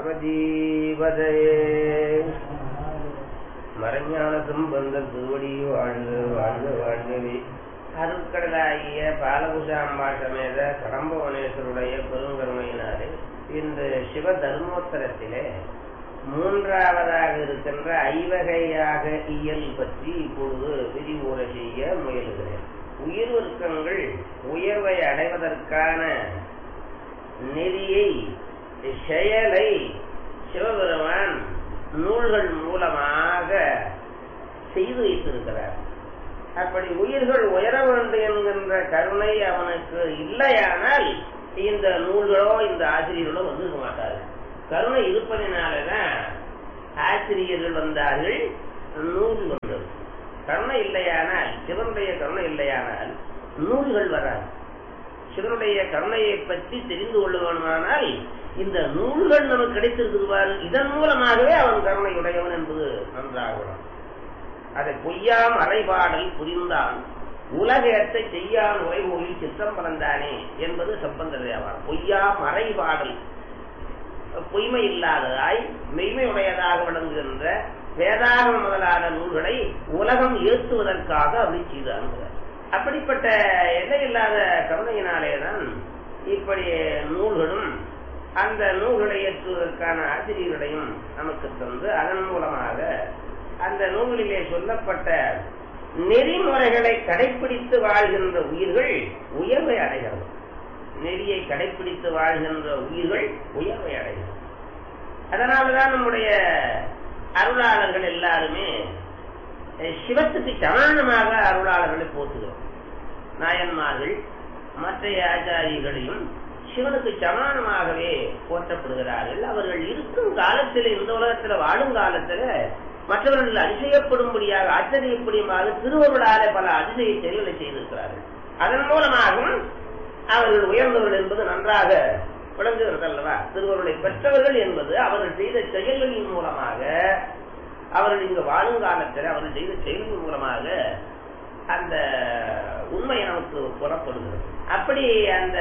பார்வதீபதையே மறைஞான சம்பந்த திருவடி வாழ்க வாழ்க வாழ்கவே அருட்கடலாகிய பாலகுஷாம்பா சமேத கடம்பவனேஸ்வருடைய பெருங்கருமையினாலே இந்த சிவ தர்மோத்தரத்திலே மூன்றாவதாக இருக்கின்ற ஐவகையாக இயல் பற்றி இப்பொழுது விரிவுரை செய்ய முயலுகிறேன் உயிர் வர்க்கங்கள் உயர்வை அடைவதற்கான நெறியை செயலை சிவபெருமான் நூல்கள் மூலமாக செய்து வைத்திருக்கிறார் அப்படி உயிர்கள் உயர வேண்டும் என்கின்ற கருணை அவனுக்கு இல்லையானால் இந்த நூல்களோ இந்த ஆசிரியர்களோ வந்திருக்க மாட்டார்கள் கருணை இருப்பதினாலதான் ஆசிரியர்கள் வந்தார்கள் நூல் வந்தது கருணை இல்லையானால் சிவனுடைய கருணை இல்லையானால் நூல்கள் வராது சிவனுடைய கருணையை பற்றி தெரிந்து கொள்ள வேண்டுமானால் இந்த நூல்கள் நமக்கு கிடைத்திருக்கிறார் இதன் மூலமாகவே அவன் கருணை உடையவன் என்பது நன்றாகணும் அதை பொய்யாம் அறைபாடல் புரிந்தான் உலகத்தை செய்யான் உரைமொழியில் சித்தம் பறந்தானே என்பது சம்பந்த தேவாரம் பொய்யாம் அறைபாடல் பொய்மை இல்லாததாய் மெய்மையுடையதாக விளங்குகின்ற வேதாகம் முதலான நூல்களை உலகம் ஏற்றுவதற்காக அப்படி செய்தான் அப்படிப்பட்ட எல்லையில்லாத கருணையினாலேதான் இப்படி நூல்களும் அந்த நூல்களை ஏற்றுவதற்கான ஆசிரியர்களையும் நமக்கு தந்து அதன் மூலமாக அந்த நூல்களிலே சொல்லப்பட்ட நெறிமுறைகளை கடைபிடித்து வாழ்கின்ற உயிர்கள் உயர்வை அடைகிறது நெறியை கடைபிடித்து வாழ்கின்ற உயிர்கள் உயர்வை அடைகிறது அதனாலதான் நம்முடைய அருளாளர்கள் எல்லாருமே சிவத்துக்கு சமானமாக அருளாளர்களை போற்றுகிறோம் நாயன்மார்கள் மற்ற ஆச்சாரியர்களையும் சிவனுக்கு சமானமாகவே போற்றப்படுகிறார்கள் அவர்கள் இருக்கும் காலத்தில் இந்த உலகத்தில் வாழும் காலத்தில் மற்றவர்கள் அதிசயப்படும்படியாக ஆச்சரியப்படுமாக திருவருளால பல அதிசய செயல்களை செய்திருக்கிறார்கள் அதன் மூலமாகவும் அவர்கள் உயர்ந்தவர்கள் என்பது நன்றாக விளங்குகிறது அல்லவா திருவருளை பெற்றவர்கள் என்பது அவர்கள் செய்த செயல்களின் மூலமாக அவர்கள் இங்கு வாழும் காலத்தில் அவர்கள் செய்த செயல்கள் மூலமாக அந்த உண்மை நமக்கு புறப்படுகிறது அப்படி அந்த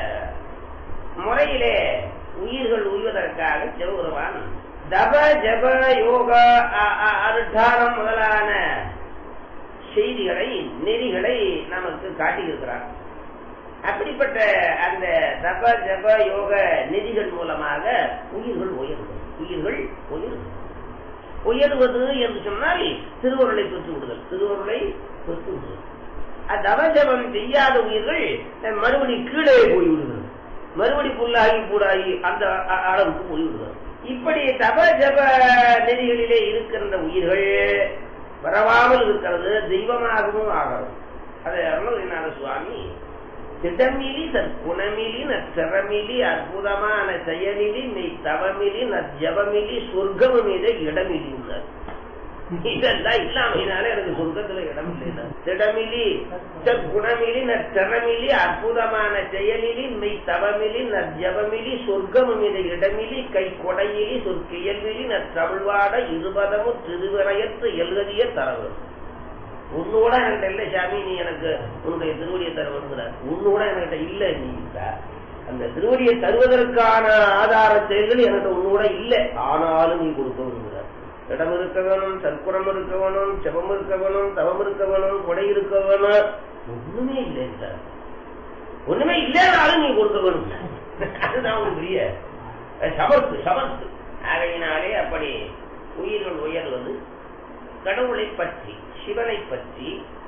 முறையிலே உயிர்கள் உய்வதற்காக சிவபெருமான் தப ஜப யோக அருட்டாரம் முதலான செய்திகளை நெறிகளை நமக்கு காட்டியிருக்கிறார் அப்படிப்பட்ட அந்த தப ஜப யோக நெறிகள் மூலமாக உயிர்கள் உயர்வு உயிர்கள் உயர்வு உயர்வது என்று சொன்னால் திருவருளை பெற்று விடுதல் திருவருளை பெற்று விடுதல் தவஜபம் செய்யாத உயிர்கள் மறுபடி கீழே போய்விடுகிறது மறுபடி புல்லாகி பூடாகி அந்த அளவுக்கு போய்விடுகிறது இப்படி தப ஜப நெறிகளிலே இருக்கின்ற உயிர்கள் வரவாமல் இருக்கிறது தெய்வமாகவும் ஆகிறது அதை அருணகிரிநாத சுவாமி திடமிலி தற்குணமிலி நற்சரமிலி அற்புதமான செயலிலி மெய் தவமிலி நற்ஜபமிலி சொர்க்கம் மீத இடமிலி இதெல்லாம் இல்லாமையினால எனக்கு சொர்க்கத்துல இடம் இல்லை திடமிலி குணமிலி நற்சரமிலி அற்புதமான செயலிலி மெய் தவமிலி நற்ஜபமிலி சொர்க்கம் மீத இடமிலி கை கொடையிலி சொற்கியல்விலி நற்றமிழ்வாட இருபதமும் திருவிரயத்து எல்கதிய தரவு உன்னோட என்கிட்ட இல்ல சாமி நீ எனக்கு உன்னுடைய திருவடியை தர வருகிறார் உன்னோட என்கிட்ட இல்ல நீ அந்த திருவடியை தருவதற்கான ஆதார செயல்கள் என்கிட்ட உன்னோட இல்லை ஆனாலும் நீ கொடுக்க வருகிறார் இடம் இருக்க வேணும் சற்குணம் இருக்க வேணும் செபம் இருக்க வேணும் தவம் இருக்க வேணும் கொடை இருக்க வேணும் ஒண்ணுமே இல்லை சார் ஒண்ணுமே இல்லைனாலும் நீ கொடுக்க வேணும் அதுதான் ஒரு பெரிய சமர்த்து சமர்த்து ஆகையினாலே அப்படி உயிர்கள் உயர்வது கடவுளை பற்றி சிவனை பற்றி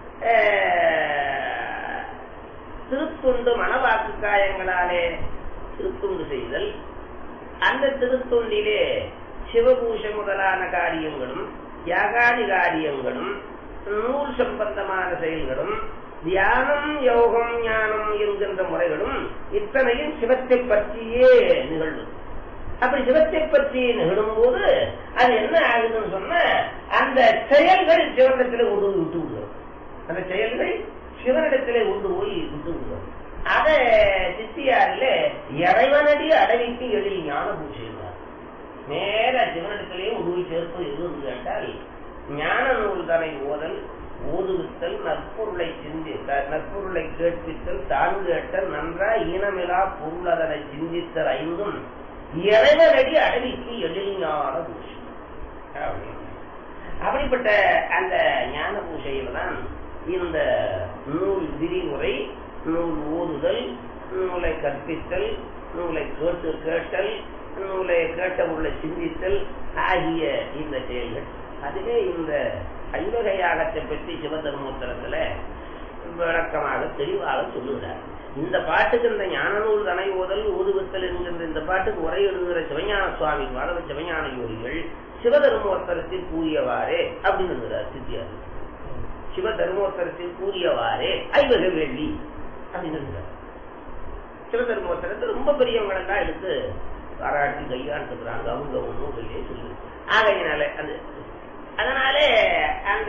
திருத்துண்டு மனவாக்கு காயங்களாலே திருத்துண்டு செய்தல் அந்த திருத்துண்டிலே சிவபூஷ முதலான காரியங்களும் யாகாதி காரியங்களும் நூல் சம்பந்தமான செயல்களும் தியானம் யோகம் ஞானம் என்கின்ற முறைகளும் இத்தனையும் சிவத்தை பற்றியே நிகழ்வு அப்படி சிவத்தை பற்றி நிகழும் போது அது என்ன ஆகுதுன்னு சொன்ன அந்த செயல்கள் சிவனிடத்திலே கொண்டு போய் விட்டு விடுவோம் அந்த செயல்கள் சிவனிடத்திலே கொண்டு போய் விட்டு விடுவோம் அத சித்தியாரில் இறைவனடி அடவிக்கு எழில் ஞான பூஜை நேர சிவனிடத்திலே உருவி சேர்ப்பு எது கேட்டால் ஞான நூல் தனை ஓதல் ஓதுவித்தல் நற்பொருளை சிந்தி நற்பொருளை கேட்பித்தல் தான் கேட்டல் நன்றா ஈனமிலா பொருள் அதனை சிந்தித்தல் ஐந்தும் இறைவனடி அடவிக்கு எளிஞான பூஷை அப்படின்னு. அப்படிப்பட்ட அந்த ஞான பூஷையில தான் இந்த நூல் விரிவுரை நூல் ஓதுதல் நூலை கற்பித்தல் நூலை கேட்டு கேட்டல் நூலை கேட்ட உள்ள சிந்தித்தல் ஆகிய இந்த செயல்கள் அதுவே இந்த ஐவகை யாகத்தை பற்றி சிவதர்மோத்தரத்துல விளக்கமாக தெளிவாக சொல்லுகிறார் இந்த பாட்டுக்கு இந்த ஞான நூல் தனை ஓதல் ஊதுவித்தல் என்கின்ற இந்த பாட்டுக்கு உரை எழுதுகிற சிவஞான சுவாமி மாதவ சிவஞான யோகிகள் சிவதர்மோத்தரத்தில் கூறியவாறே அப்படின்னு எழுதுகிறார் சித்தியார் சிவ தர்மோத்தரத்தில் கூறியவாறே ஐவகை வேள்வி அப்படின்னு எழுதுகிறார் சிவதர்மோத்தரத்தை ரொம்ப பெரியவங்களெல்லாம் எடுத்து பாராட்டி கையாண்டுக்கிறாங்க அவங்க ஒன்றும் கையிலே சொல்லு ஆகையினால அந்த அதனாலே அந்த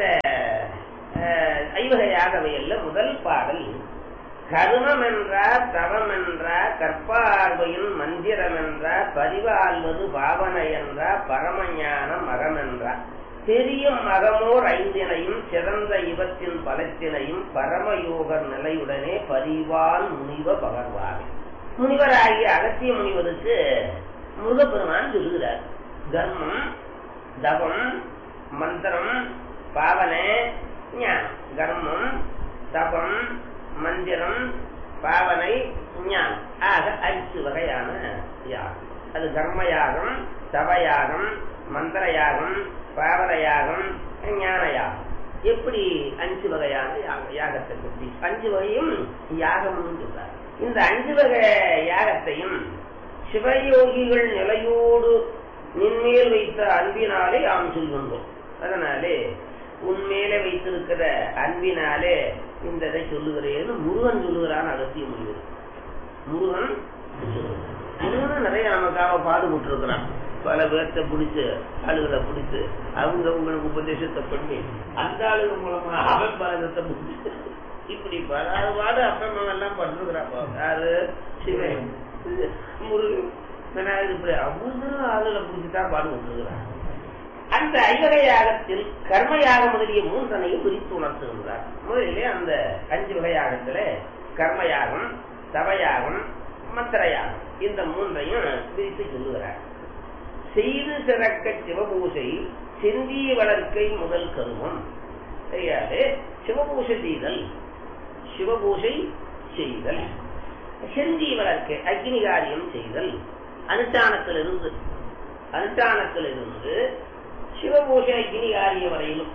அஹ், ஐவகையாகவையல்ல முதல் பாடல் கருமம் என்றார் தவம் என்றார் கற்பார்வையின் மந்திரம் என்றார் பரிவாழ்வது பாவனை என்றார் பரமஞானம் மகம் என்றார் தெரியும் மகமோர் ஐந்தினையும் சிறந்த இவற்றின் பலத்தினையும் பரமயோகர் நிலையுடனே பரிவால் முனிவ பகர்வார் முனிவராகிய அகத்திய முனிவருக்கு முருகப்பெருமான் சொல்லுகிறார் கர்மம் தவம் மந்திரம் பாவனை ஞானம் கர்மம் தபம் மந்திரம் பாவனை ஞானம் ஆக அஞ்சு வகையான யாகம் அது கர்மயாகம் தவயாகம் மந்திரயாகம் பாவனையாகம் ஞான யாகம் எப்படி அஞ்சு வகையான யாக- யாகத்தை பற்றி அஞ்சு வகையும் யாகம்னு சொல்றார் இந்த அஞ்சு வகை யாகத்தையும் சிவயோகிகள் நிலையோடு நின்மேல் வைத்த அன்பினாலே நாம் சொல்கின்றோம் அதனாலே உன்மேலே வைத்திருக்கிற அன்பினாலே இந்த இதை சொல்லுகிறேன்னு முருகன் சொல்லுகிறான் அகத்திய முனிவர் முருகன் சொல்லுகிறான். முருகனும் நிறைய நமக்காக பாடுபட்டு இருக்கிறான் பல பேர்த்த பிடிச்சு ஆளுகளை பிடிச்சு அவங்க உங்களுக்கு உபதேசத்தை பண்ணி அந்த ஆளுங்க மூலமா அவன் பாரதத்தை பிடிச்சு இப்படி பல பாடு அப்பம் எல்லாம் பண்ணிருக்கிறாப்பா யாரு சிவன் முருகன் விநாயகர் இப்படி அவங்க ஆளுகளை பிடிச்சுதான் பாடுபட்டு இருக்கிறான் அந்த ஐவகை யாகத்தில் கர்மயாக முதலிய மூன்றனையும் பிரித்து உணர்த்துகின்றார் முதலிலே அந்த அஞ்சு வகை யாகத்துல கர்மயாகம் தவயாகம் மந்திரயாகம் இந்த மூன்றையும் பிரித்து சொல்லுகிறார் செய்து சிறக்க சிவபூசை செந்தி வளர்க்கை முதல் கருமம் கையாலே சிவபூசை செய்தல் சிவபூசை செய்தல் செந்தி வளர்க்கை அக்னி காரியம் செய்தல் அனுஷ்டானத்திலிருந்து அனுஷ்டானத்திலிருந்து சிவபூஷ அக்னி காரிய வரையிலும்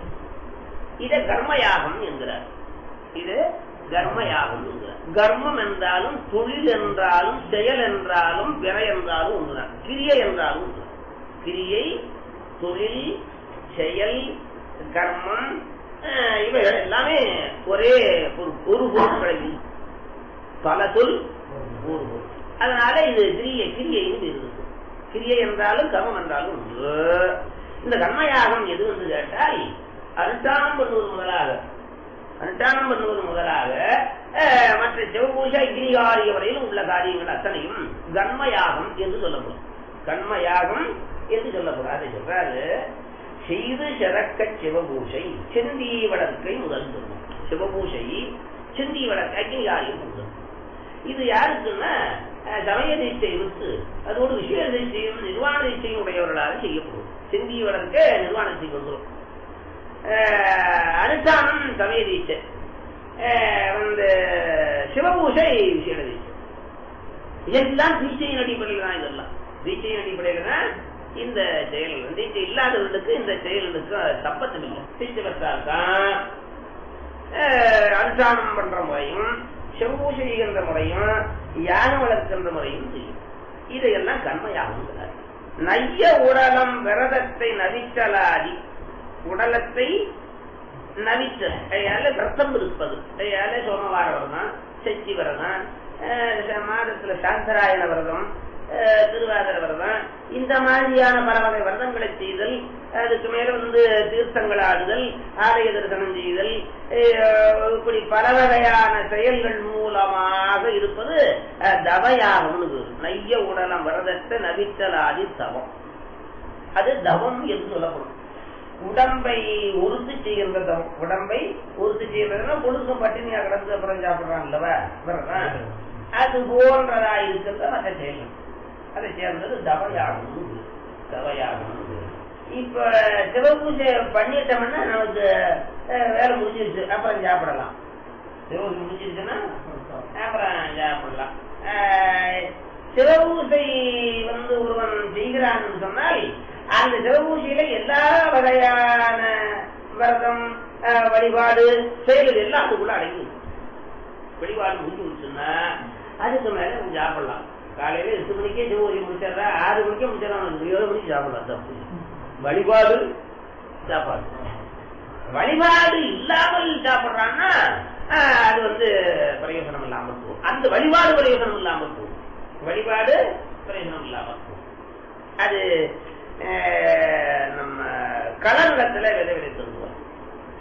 இத கர்மயாகம் என்கிறார் இது கர்மயாகம் என்கிறார் கர்மம் என்றாலும் தொழில் என்றாலும் செயல் என்றாலும் விர என்றாலும் ஒன்றுதான் கிரியை என்றாலும் ஒன்றுதான் கிரியை தொழில் செயல் கர்மம் அஹ், இவைகள் எல்லாமே ஒரே ஒரு ஒரு பொருட்களில் பல சொல் ஒரு பொருள் அதனால இது கிரியை கிரியைன்னு இருக்கு கிரியை என்றாலும் கர்மம் என்றாலும் உண்டு இந்த கர்மயாகம் எது என்று கேட்டால் அனுஷ்டானம் பண்ணுவது முதலாக அனுஷ்டானம் பண்ணுவது முதலாக அஹ், மற்ற சிவபூஜை கிரிகாரிய வரையிலும் உள்ள காரியங்கள் அத்தனையும் கர்மயாகம் என்று சொல்லப்படும் கர்மயாகம் என்று சொல்லப்படும் அதை சொல்றாரு செய்து சிறக்க சிவபூஷை செந்தி வளர்க்கை முதல் சொல்லும் சிவபூஷை செந்தி வளர்க்கை அக்னிகாரியம் முதல் இது யாருக்குன்னா அஹ், சமய தீட்சை விட்டு அதோடு விசேஷ தீட்சையும் நிர்வாண தீட்சையும் உடையவர்களாக செய்யப்படும் செந்தி வளர்க்க நிர்வாணத்தை கொண்டுரும் அனுஷ்டானம் சமய தீட்சை அஹ், வந்து சிவபூஷை விசேஷ தீட்சை இதெல்லாம் தீட்சையின் அடிப்படையில் தான் இதெல்லாம் தீட்சையின் அடிப்படையில் தான் இந்த செயல்கள் தீட்சை இல்லாதவர்களுக்கு இந்த செயல்களுக்கு சம்பந்தம் இல்லை தீட்சை பெற்றால் தான் அஹ், அனுஷ்டானம் பண்ற முறையும் செவ்வூசி செய்கின்ற முறையும் யாகம் வளர்க்கின்ற முறையும் செய்யும் இதையெல்லாம் கண்மையாகுங்கிறார் நைய உடலம் விரதத்தை நவித்தலாதி உடலத்தை நவித்தல் கையால விரதம் இருப்பது கையால சோமவார விரதம் செச்சி விரதம் அஹ், ச- மாதத்துல சாந்தராயண விரதம் அஹ், திருவாதிர விரதம் இந்த மாதிரியான பல வகை விரதங்களை செய்தல் அதுக்கு மேல வந்து தீர்த்தங்கள் ஆடுதல் ஆலய தரிசனம் செய்தல் அஹ், இப்படி பல வகையான செயல்கள் மூலமாக இருப்பது அஹ், தவயாகம்னு பேரு. நைய உடலம் விரதத்தை நவித்தலாதி தவம் அது தவம் என்று சொல்லப்படும் உடம்பை உறுதி செய்கின்ற தவம் உடம்பை உறுதி செய்கிறதுனா பொழுதும் பட்டினியா கிடந்து அப்புறம் சாப்பிடுறான் அல்லவா விரதம் அது போன்றதா இருக்கிறத மற்ற செயல்கள் அதை சேர்ந்தது தவயாகம் தவயாகம் இப்ப சிவபூஜை பண்ணிட்டோம்னா நமக்கு அஹ், வேலை முடிஞ்சிருச்சு அப்புறம் சாப்பிடலாம் சிவபூஜை முடிஞ்சிருச்சுன்னா அப்புறம் சாப்பிடலாம் அஹ், சிவபூஜை வந்து ஒருவன் செய்கிறான்னு சொன்னால் அந்த சிவபூஜையில எல்லா வகையான விரதம் அஹ், வழிபாடு செயல்கள் எல்லாம் அதுக்குள்ள அடங்கி வழிபாடு முடிஞ்சு முடிச்சுன்னா அதுக்கு மேல கொஞ்சம் சாப்பிடலாம் காலையில எட்டு மணிக்கே சிவபூஜை முடிச்சிடறா ஆறு மணிக்கே முடிச்சிடலாம் அவனுக்கு ஏழு மணிக்கு சாப்பிடலாம் தப்பு வழிபாடு சாப்பாடு வழிபாடு இல்லாமல் சாப்பிடுறான்னா ஆஹ், அது வந்து பிரயோஜனம் இல்லாமல் போகும் அந்த வழிபாடு பிரயோஜனம் இல்லாமல் போகும் வழிபாடு பிரயோஜனம் இல்லாமல் போகும் அது ஆஹ், நம்ம களங்கத்துல விதை விதைத்தது